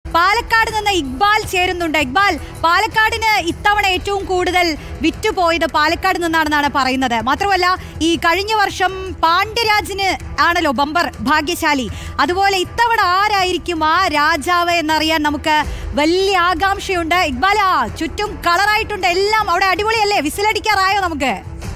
പാലക്കാട് നിന്ന് ഇക്ബാൽ ചേരുന്നുണ്ട് ഇക്ബാൽ പാലക്കാടിന് ഇത്തവണ ഏറ്റവും കൂടുതൽ വിറ്റുപോയത് പാലക്കാട് നിന്നാണെന്നാണ് പറയുന്നത് മാത്രമല്ല ഈ കഴിഞ്ഞ വർഷം പാണ്ഡ്യരാജിന് ആണല്ലോ ബമ്പർ ഭാഗ്യശാലി അതുപോലെ ഇത്തവണ ആരായിരിക്കും ആ രാജാവ് എന്നറിയാൻ നമുക്ക് വലിയ ആകാംക്ഷയുണ്ട് ഇക്ബാല ചുറ്റും കളറായിട്ടുണ്ട് എല്ലാം അവിടെ അടിപൊളിയല്ലേ വിസിലടിക്കാറായോ നമുക്ക്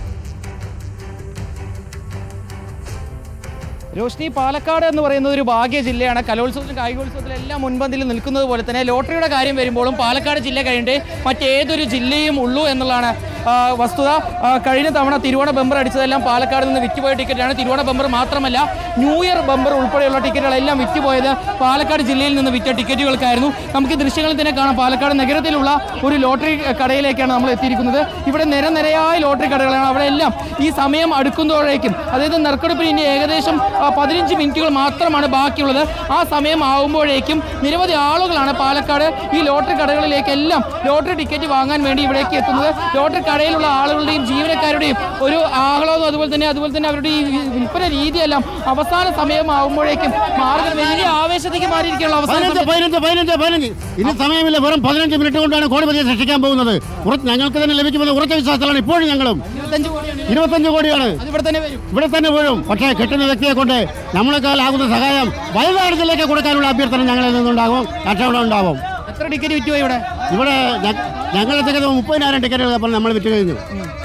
രോഷ്നി പാലക്കാട് എന്ന് പറയുന്നത് ഒരു ഭാഗ്യ ജില്ലയാണ് കലോത്സവത്തിലും കായികോത്സവത്തിലും എല്ലാം മുൻപന്തിൽ നിൽക്കുന്നത് പോലെ തന്നെ ലോട്ടറിയുടെ കാര്യം വരുമ്പോഴും പാലക്കാട് ജില്ല കഴിഞ്ഞിട്ട് മറ്റേതൊരു ജില്ലയും ഉള്ളൂ എന്നുള്ളതാണ് ആ, വസ്തുത ആ, കഴിഞ്ഞ തവണ തിരുവോണ ബമ്പർ അടിച്ചതെല്ലാം പാലക്കാട് നിന്ന് വിറ്റുപോയ ടിക്കറ്റാണ് തിരുവോണ ബമ്പർ മാത്രമല്ല ന്യൂ ഇയർ ബമ്പർ ഉൾപ്പെടെയുള്ള ടിക്കറ്റുകളെല്ലാം വിറ്റുപോയത് പാലക്കാട് ജില്ലയിൽ നിന്ന് വിറ്റ ടിക്കറ്റുകൾക്കായിരുന്നു നമുക്ക് ഈ ദൃശ്യങ്ങളിൽ തന്നെ കാണാം പാലക്കാട് നഗരത്തിലുള്ള ഒരു ലോട്ടറി കടയിലേക്കാണ് നമ്മൾ എത്തിയിരിക്കുന്നത് ഇവിടെ നിരനിരയായ ലോട്ടറി കടകളാണ് അവിടെ എല്ലാം ഈ സമയം അടുക്കുന്നതോഴേക്കും അതായത് നറുക്കെടുപ്പിന് ഇനി ഏകദേശം ആ, പതിനഞ്ച് മിനിറ്റുകൾ മാത്രമാണ് ബാക്കിയുള്ളത് ആ സമയം ആവുമ്പോഴേക്കും നിരവധി ആളുകളാണ് പാലക്കാട് ഈ ലോട്ടറി കടകളിലേക്കെല്ലാം ലോട്ടറി ടിക്കറ്റ് വാങ്ങാൻ വേണ്ടി ഇവിടേക്ക് എത്തുന്നത് ലോട്ടറി കടയിലുള്ള ആളുകളുടെയും ജീവനക്കാരുടെയും ഒരു ആഹ്ലാദം അതുപോലെ തന്നെ അതുപോലെ തന്നെ അവരുടെ ഈ വി- വിൽപ്പന രീതിയെല്ലാം അവസാന സമയമാകുമ്പോഴേക്കും മാറി വലിയ ആവേശത്തേക്ക് മാറിയിരിക്കുകയുള്ള അവസാന പതിനഞ്ച് സമയത്ത് പതിനഞ്ച് പതിനഞ്ച് പതിനഞ്ച് ഇനി സമയമില്ല വെറും പതിനഞ്ച് മിനിറ്റ് കൊണ്ടാണ് കോടിപതിയെ രക്ഷിക്കാൻ പോകുന്നത് ഉറ- ഞങ്ങൾക്ക് തന്നെ ലഭിക്കുമെന്ന് ഉറച്ച വിശ്വാസത്തിലാണ് ഇപ്പോഴും ഞങ്ങളും ഇരുപത്തഞ്ച് കോടിയാണ് ഇരുപത്തഞ്ച് കോടിയാണ് അത് ഇവിടെ തന്നെ വരും ഇവിടെ തന്നെ വീഴും പക്ഷേ കിട്ടുന്ന വ്യക്തിയെ കൊണ്ട് നമ്മളെക്കാൾ ആകുന്ന സഹായം വയനാട് ജില്ലയ്ക്ക് കൊടുക്കാനുള്ള അഭ്യർത്ഥന ഞങ്ങളിൽ നിന്നുണ്ടാകും കച്ചവടം ഉണ്ടാവും എത്ര ടിക്കറ്റ് വിറ്റുപോയി ഇവിടെ ഇവിടെ ഞങ്ങളെ തികഞ്ഞ മുപ്പതിനായിരം ടിക്കറ്റുകൾ അപ്പോൾ നമ്മൾ വിറ്റ് കഴിഞ്ഞു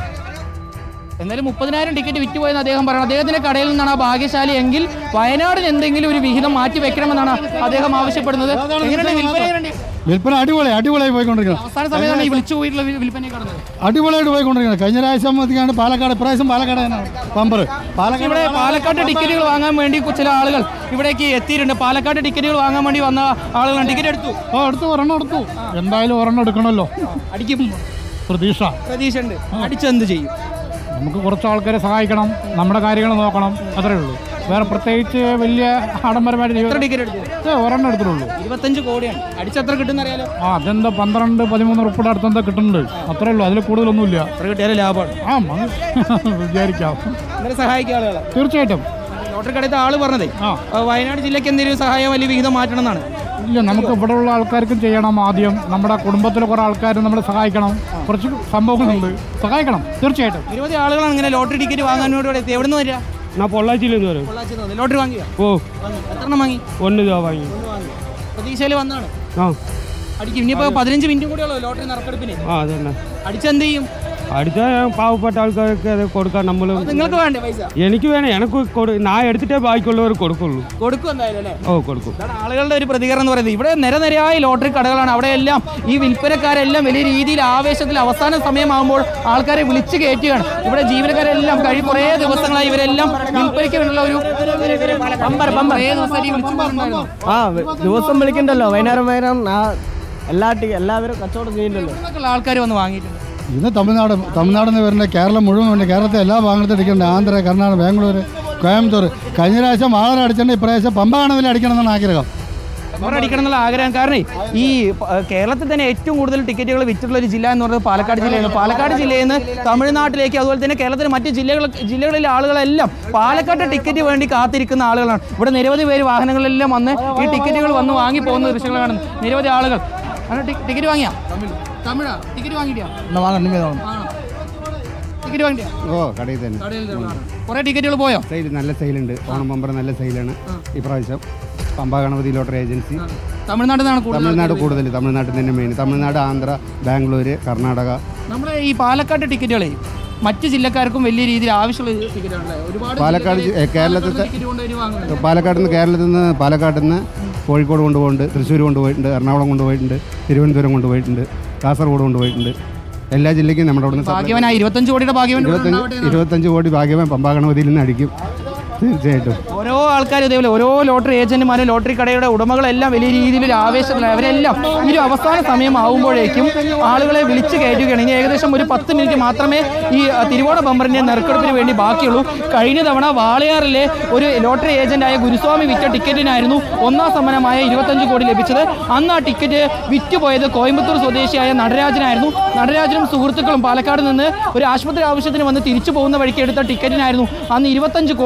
എന്നാലും മുപ്പതിനായിരം ടിക്കറ്റ് വിറ്റുപോയെന്ന് അദ്ദേഹം പറയുന്നത് അദ്ദേഹത്തിന്റെ കടയിൽ നിന്നാണ് ആ ഭാഗ്യശാലി എങ്കിൽ വയനാടിന് എന്തെങ്കിലും ഒരു വിഹിതം മാറ്റി വെക്കണമെന്നാണ് അദ്ദേഹം ആവശ്യപ്പെടുന്നത് എങ്ങനെയുണ്ട് വിൽപ്പന എങ്ങനെയുണ്ട്? വിൽപ്പന അടിപൊളി അടിപൊളിയായി പോയിക്കൊണ്ടിരിക്കണം അവസാന സമയത്താണ് ഈ വിളിച്ചു പോയിട്ടുള്ള വി- വിൽപ്പന കാണുന്നത് അടിപൊളിയായിട്ട് പോയിക്കൊണ്ടിരിക്കണം കഴിഞ്ഞ പ്രാവശ്യം മതിക്കാണ്ട് പാലക്കാട് ഇപ്രാവശ്യം പാലക്കാട് തന്നെയാണ് പമ്പർ പാലക്കാട് ഇവിടെ പാലക്കാട് ടിക്കറ്റുകൾ വാങ്ങാൻ വേണ്ടി ചില ആളുകൾ ഇവിടേക്ക് എത്തിയിട്ടുണ്ട് പാലക്കാട് ടിക്കറ്റുകൾ വാങ്ങാൻ വേണ്ടി വന്ന ആളുകൾ ടിക്കറ്റ് എടുത്തു ഓ എടുത്തു ഒരെണ്ണം എടുത്തു എന്തായാലും ഒരെണ്ണം എടുക്കണമല്ലോ അടിക്കും പ്രതീക്ഷ പ്രതീക്ഷ ഉണ്ട് അടിച്ചെന്ത് ചെയ്യും നമുക്ക് കുറച്ച് ആൾക്കാരെ സഹായിക്കണം നമ്മുടെ കാര്യങ്ങൾ നോക്കണം അത്രേ ഉള്ളൂ വേറെ പ്രത്യേകിച്ച് വലിയ ആഡംബരമായിട്ട് എത്ര ജീവിതം ടിക്കറ്റ് എടുത്തു ഏ, ഒരെണ്ണം എടുത്തിട്ടുള്ളൂ ഇരുപത്തഞ്ച് കോടിയാണ് അടിച്ചെത്ര കിട്ടുന്ന അറിയാലോ ആ അതെന്താ പന്ത്രണ്ട് പതിമൂന്ന് ഉറുപ്പിടെ അടുത്തെന്താ കിട്ടുന്നുണ്ട് അത്രേ ഉള്ളൂ അതിൽ കൂടുതലൊന്നുമില്ല എത്ര കിട്ടിയാലും ലാഭമാണ് ആ മ- വിചാരിക്കാം ഇന്നലെ സഹായിക്കുക ആളുകളെ തീർച്ചയായിട്ടും ലോട്ടറി കടയത്തെ ആള് പറഞ്ഞതേ ആ ആ, വയനാട് ജില്ലയ്ക്ക് എന്തെങ്കിലും സഹായം വലിയ വിഹിതം മാറ്റണം എന്നാണ് ഇല്ല നമുക്ക് ഇവിടെ ഉള്ള ആൾക്കാർക്കും ചെയ്യണം ആദ്യം നമ്മുടെ കുടുംബത്തിലെ കുറേ ആൾക്കാർ നമ്മളെ സഹായിക്കണം കുറച്ച് സംഭവങ്ങളുണ്ട് സഹായിക്കണം തീർച്ചയായിട്ടും നിരവധി ആളുകളാണ് ഇങ്ങനെ ലോട്ടറി ടിക്കറ്റ് വാങ്ങാൻ വേണ്ടി ഇവിടെ എത്തി എവിടെ നിന്ന് വരിക நான் பொள்ளாச்சியிலேருந்து வரேன் പൊള്ളാച്ചിയിൽ നിന്ന് ലോട്ടറി വാങ്ങിയോ ஓ എത്ര എണ്ണം വാങ്ങി ஒன்று தான் வாங்கி പ്രതീക്ഷയിൽ വന്നാണ് ஆ അടിക്കും ഇനിയിപ്പോ പതിനഞ്ച് മിനിറ്റ് കൂടെ ഉള്ളൂ ലോട്ടറി നറുക്കെടുപ്പിന് ആ അതന്നെ അടിച്ചെന്ത് ചെയ്യും അടിച്ചാൽ പാവപ്പെട്ട ആൾക്കാർക്ക് അത് കൊടുക്കാൻ നമ്മളും അത് നിങ്ങൾക്ക് വേണ്ടേ പൈസ എനിക്ക് വേണം എനിക്ക് കൊടു ഞാൻ എടുത്തിട്ടേ ബാക്കിയുള്ളവർ കൊടുക്കുള്ളൂ കൊടുക്കും എന്തായാലും അല്ലേ ഓ കൊടുക്കും ഇതാണ് ആളുകളുടെ ഒരു പ്രതികരണം എന്ന് പറയുന്നത് ഇവിടെ നിരനിരയായ ലോട്ടറി കടകളാണ് അവിടെയെല്ലാം ഈ വിൽപ്പനക്കാരെല്ലാം വലിയ രീതിയിൽ ആവേശത്തിൽ അവസാന സമയമാകുമ്പോൾ ആൾക്കാരെ വിളിച്ചു കയറ്റുകയാണ് ഇവിടെ ജീവനക്കാരെല്ലാം കഴി കുറേ ദിവസങ്ങളായി ഇവരെല്ലാം വിൽപ്പനയ്ക്ക് വേണ്ടിയുള്ള ഒരു ബമ്പർ ബമ്പർ കുറേ ദിവസമായിട്ട് വിളിച്ചു പോകുന്നുണ്ടായിരുന്നു ആ ദിവസം വിളിക്കണ്ടല്ലോ വൈകുന്നേരം വൈകുന്നേരം ആ എല്ലാ ടി എല്ലാവരും കച്ചവടം ചെയ്യുന്നുണ്ടല്ലോ ഇവിടുന്നൊക്കെയുള്ള ആൾക്കാർ വന്ന് വാങ്ങിയിട്ടുണ്ട് ഇന്ന് തമിഴ്നാട് തമിഴ്നാട് നിന്ന് വരുന്ന കേരളം മുഴുവൻ വരുന്ന കേരളത്തെ എല്ലാ ഭാഗത്തും അടിക്കുന്നുണ്ട് ആന്ധ്ര കർണാടക ബാംഗ്ലൂർ കോയമ്പത്തൂർ കഴിഞ്ഞ പ്രാവശ്യം വാഹനം അടിച്ചിട്ടുണ്ട് ഇപ്രാവശ്യം പമ്പാണതിൽ അടിക്കണമെന്നാണ് ആഗ്രഹം ബമ്പർ അടിക്കണം എന്നുള്ള ആഗ്രഹം കാരണം ഈ പ- കേരളത്തിൽ തന്നെ ഏറ്റവും കൂടുതൽ ടിക്കറ്റുകൾ വിറ്റിട്ടുള്ള ഒരു ജില്ല എന്ന് പറയുന്നത് പാലക്കാട് ജില്ലയാണ് പാലക്കാട് ജില്ലയിൽ നിന്ന് തമിഴ്നാട്ടിലേക്ക് അതുപോലെ തന്നെ കേരളത്തിലെ മറ്റ് ജില്ലകൾ ജില്ലകളിലെ ആളുകളെല്ലാം പാലക്കാട് ടിക്കറ്റ് വേണ്ടി കാത്തിരിക്കുന്ന ആളുകളാണ് ഇവിടെ നിരവധി പേര് വാഹനങ്ങളിലെല്ലാം വന്ന് ഈ ടിക്കറ്റുകൾ വന്ന് വാങ്ങി പോകുന്ന ദൃശ്യങ്ങൾ കാണുന്നു നിരവധി ആളുകൾ ആണ് ടി- ടിക്കറ്റ് വാങ്ങിയാ തമിഴാ ടിക്കറ്റ് വാങ്ങിയിട്ടാ ടിക്കറ്റ് വാങ്ങിയാ ഓ കടയിൽ തന്നെ കുറേ ടിക്കറ്റുകൾ പോയോ സെയിൽ നല്ല സെയിലുണ്ട് ഓണം ബമ്പർ നല്ല സെയിലാണ് ഇപ്രാവശ്യം പമ്പ ഗണപതി ലോട്ടറി ഏജൻസി തമിഴ്നാട്ടിൽ നിന്നാണ് കൂടുതൽ തമിഴ്നാട് കൂടുതൽ തമിഴ്നാട്ടിൽ തന്നെ മെയിൻ തമിഴ്നാട് ആന്ധ്ര ബാംഗ്ലൂർ കർണാടക നമ്മുടെ ഈ പാലക്കാട് ടിക്കറ്റുകളെ മറ്റ് ജില്ലക്കാർക്കും വലിയ രീതിയിൽ ആവശ്യമുള്ള ടിക്കറ്റാണല്ലേ ഒരുപാട് പാലക്കാട് ജില്ലക്കാര് ജി- കേരളത്തിലത്തെ- ടിക്കറ്റ് കൊണ്ടുവരും വാങ്ങുന്നുണ്ട് പാലക്കാട് നിന്ന് കേരളത്തിൽ നിന്ന് പാലക്കാട് നിന്ന് കോഴിക്കോട് കൊണ്ടുപോയിട്ടുണ്ട് തൃശ്ശൂർ കൊണ്ടുപോയിട്ടുണ്ട് എറണാകുളം കൊണ്ടുപോയിട്ടുണ്ട് തിരുവനന്തപുരം കൊണ്ടുപോയിട്ടുണ്ട് കാസർഗോഡ് കൊണ്ടുപോയിട്ടുണ്ട് എല്ലാ ജില്ലയ്ക്കും നമ്മുടെ അവിടെ നിന്ന് ഭാഗ്യവനായി ഇരുപത്തഞ്ച് കോടിയുടെ ഭാഗ്യവൻ ഇവിടെ ഇരുപത്തഞ്ച് ഉണ്ടാവട്ടെ എന്നാണ്. ഇരുപത്തഞ്ച് കോടി ഭാഗ്യവാൻ പമ്പാ ഗണപതിയിൽ നിന്ന് അടിക്കും തീർച്ചയായിട്ടും ഓരോ ആൾക്കാരും ഇതേപോലെ ഓരോ ലോട്ടറി ഏജന്റുമാരും ലോട്ടറി കടയുടെ ഉടമകളെല്ലാം വലിയ രീതിയിൽ ഒരു ആവേശത്തിലാണ് അവരെല്ലാം ഈ ഒരു അവസാന സമയം ആവുമ്പോഴേക്കും ആളുകളെ വിളിച്ചു കയറ്റുകയാണ് ഇനി ഏകദേശം ഒരു പത്ത് മിനിറ്റ് മാത്രമേ ഈ അഹ്, തിരുവോണ ബമ്പറിന്റെ നെറുക്കെടുപ്പിന് വേണ്ടി ബാക്കിയുള്ളൂ കഴിഞ്ഞ തവണ വാളയാറിലെ ഒരു ലോട്ടറി ഏജന്റായ ഗുരുസ്വാമി വിറ്റ ടിക്കറ്റിനായിരുന്നു ഒന്നാം സമ്മാനമായ ഇരുപത്തഞ്ച് കോടി ലഭിച്ചത് അന്ന് ആ ടിക്കറ്റ് വിറ്റുപോയത് കോയമ്പത്തൂർ സ്വദേശിയായ നടരാജനായിരുന്നു നടരാജനും സുഹൃത്തുക്കളും പാലക്കാട് നിന്ന് ഒരു ആശുപത്രി ആവശ്യത്തിന് വന്ന് തിരിച്ചു പോകുന്ന വഴിക്ക് എടുത്ത ടിക്കറ്റിനായിരുന്നു അന്ന് ഇരുപത്തഞ്ച് കോടി രൂപയുടെ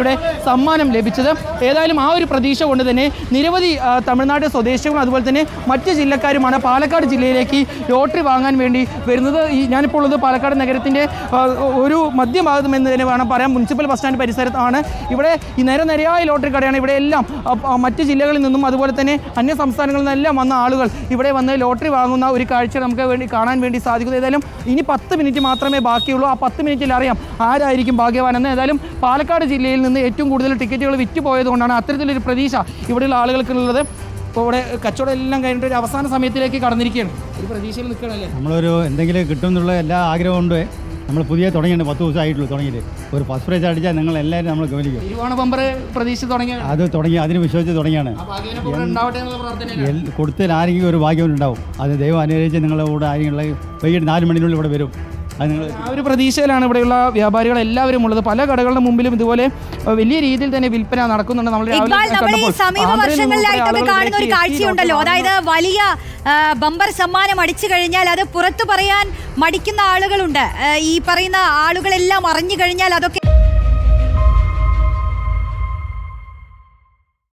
രൂപയുടെ സമ്മാനം ലഭിച്ചത് ഏതായാലും ആ ഒരു പ്രതീക്ഷ കൊണ്ട് തന്നെ നിരവധി ആ, തമിഴ്നാട് സ്വദേശികളും അതുപോലെ തന്നെ മറ്റ് ജില്ലക്കാരുമാണ് പാലക്കാട് ജില്ലയിലേക്ക് ലോട്ടറി വാങ്ങാൻ വേണ്ടി വരുന്നത് ഈ ഞാനിപ്പോൾ ഉള്ളത് പാലക്കാട് നഗരത്തിൻ്റെ ആ, ഒരു മധ്യഭാഗം എന്ന് തന്നെ വേണം പറയാം മുനിസിപ്പൽ ബസ് സ്റ്റാൻഡ് പരിസരത്താണ് ഇവിടെ ഈ നേരെ നിരയായ ലോട്ടറി കടയാണ് ഇവിടെ എല്ലാം ആ, ആ, മറ്റ് ജില്ലകളിൽ നിന്നും അതുപോലെ തന്നെ അന്യ സംസ്ഥാനങ്ങളിൽ നിന്നെല്ലാം വന്ന ആളുകൾ ഇവിടെ വന്ന് ലോട്ടറി വാങ്ങുന്ന ഒരു കാഴ്ച നമുക്ക് വേണ്ടി കാണാൻ വേണ്ടി സാധിക്കുന്നു ഏതായാലും ഇനി പത്ത് മിനിറ്റ് മാത്രമേ ബാക്കിയുള്ളൂ ആ പത്ത് മിനിറ്റിൽ അറിയാം ആരായിരിക്കും ഭാഗ്യവാനെന്ന് ഏതായാലും പാലക്കാട് ജില്ലയിൽ നിന്ന് ഏറ്റവും കൂടുതൽ ടിക്കറ്റുകൾ വിറ്റുപോയതുകൊണ്ടാണ് അത്തരത്തിലൊരു പ്രതീക്ഷ ഇവിടെയുള്ള ആളുകൾക്കുള്ളത് ഇപ്പോൾ ഇവിടെ കച്ചവടം എല്ലാം കഴിഞ്ഞിട്ട് ഒരു അവസാന സമയത്തിലേക്ക് കടന്നിരിക്കുകയാണ് ഒരു പ്രതീക്ഷയിൽ നിൽക്കുകയാണല്ലേ നമ്മളൊരു എന്തെങ്കിലും കിട്ടും എന്നുള്ള എല്ലാ ആഗ്രഹമുണ്ട് നമ്മൾ പുതിയ തുടങ്ങിയിട്ട് പത്ത് ദിവസം ആയിട്ടുള്ളൂ തുടങ്ങിയിട്ട് ഒരു ഫസ്റ്റ് പ്രൈസ് അടിച്ചാൽ നിങ്ങൾ എല്ലാവരും നമ്മൾ ഗവനിക്കും തിരുവോണ ബമ്പർ പ്രതീക്ഷ തുടങ്ങിയ അത് തുടങ്ങി അതിന് വിശ്വസിച്ച് തുടങ്ങിയാണ് ആ ഭാഗ്യവനെ പോലെ ഉണ്ടാവട്ടെ എന്നുള്ള പ്രാർത്ഥനയിലാണ് എൽ- കൊടുത്തതിൽ ആരെങ്കിലും ഒരു ഭാഗ്യം ഉണ്ടാവും അത് ദൈവം അനുകരിച്ച് നിങ്ങളുടെ കൂടെ ആരെങ്കിലും വൈകിട്ട് നാല് മണിനുള്ളിൽ ഇവിടെ വരും അത് നിങ്ങൾ ആ ഒരു പ്രതീക്ഷയിലാണ് ഇവിടെയുള്ള വ്യാപാരികൾ എല്ലാവരും ഉള്ളത് പല കടകളുടെ മുമ്പിലും ഇതുപോലെ അഹ് വലിയ രീതിയിൽ തന്നെ വിൽപ്പന നടക്കുന്നുണ്ട് നമ്മൾ രാവിലെ ഇക്ബാൽ നമ്മൾ ഈ കണ്ടപ്പോൾ സമീപ ആന്ധ്രയിൽ നിന്നും കുറേ വർഷങ്ങളിലായിട്ടൊക്കെ ആളുകൾ കാണുന്ന ഒരു ഇവിടേക്ക് എത്തി കാഴ്ചയുണ്ടല്ലോ ലോട്ടറി അതായത് വലിയ ആ, ബമ്പർ സമ്മാനം അടിച്ചു കഴിഞ്ഞാൽ അത് പുറത്തു പറയാൻ മടിക്കുന്ന ആളുകളുണ്ട് ആ, ഈ പറയുന്ന ആളുകളെല്ലാം അറിഞ്ഞു കഴിഞ്ഞാൽ അതൊക്കെ